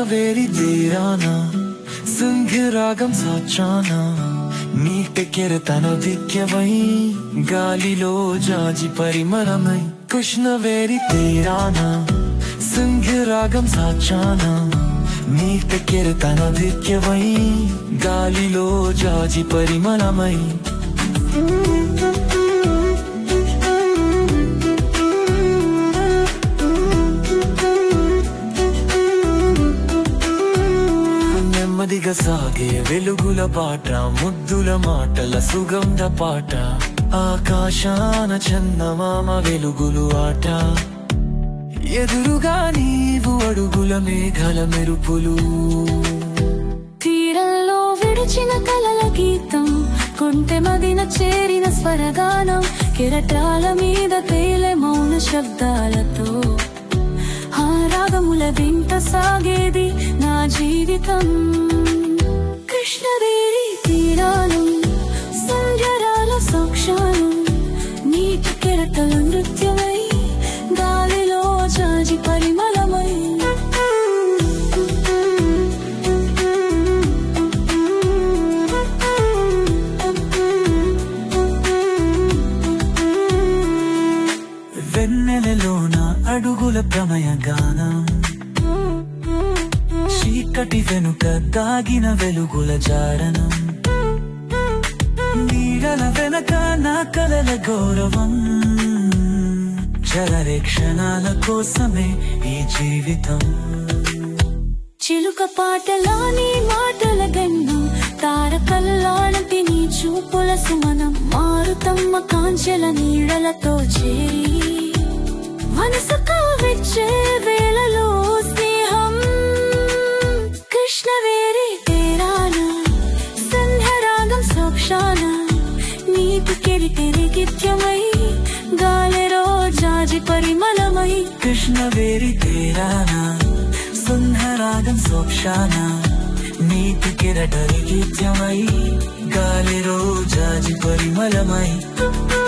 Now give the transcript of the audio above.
వేరి తీరానా సింహరాగం సాచానా నీటి కెరతను దిక్యవై గాలిలో జాజి పరిమళమై కృష్ణ వేరి తీరానా సింహరాగం సాచానా నీటి కెరతను దిక్యవై గాలిలో జాజి పరిమళమై నెమ్మదిగా సాగే వెలుగుల పాట ముద్దుల మాటల సుగంధ పాట ఆకాశాన చందమామ వెలుగులు ఆట ఎదురుగా నీవు అడుగుల మేఘల మెరుపులు తీరంలో విడిచిన కలల గీతం కొంటె మదిన చేరిన స్వరగానం కెరటాల మీద తేలే మౌన శబ్దాలతో ఆ రాగముల వింట సాగేది నా జీవితం కృష్ణవేరి తీరాలు సంధ్యరాల సాక్ష్యాలు నీటి కెరటల నృత్యమై గాలిలో జాజి పరిమళమై వెన్నెలలోన అడుగుల ప్రమయ గానం చీకటి వెనుక దాగిన వెలుగుల జాడనం నీడల వెనక నా కలల గౌరవం చలరే క్షణాల కోసమే ఈ జీవితం చిలుక పాటలాని మాటల గంధం తారకల్లాంటి నీ చూపుల సుమనం మారుతమ్మ కాంచెల నీడలతో చేరి మనసు కావిచ్చే వేళలో స్నేహం కృష్ణవేరి తేరాన సంధ్యరాగం సాక్షాన నీటి కెరిటెరి గిత్యమై గాలిలో జాజి పరిమళమై కృష్ణవేరి తీరానా సుందరాగం సోక్షాన నీటి కిరటరి గీత్యమై గాలి రోజాజి పరిమళమై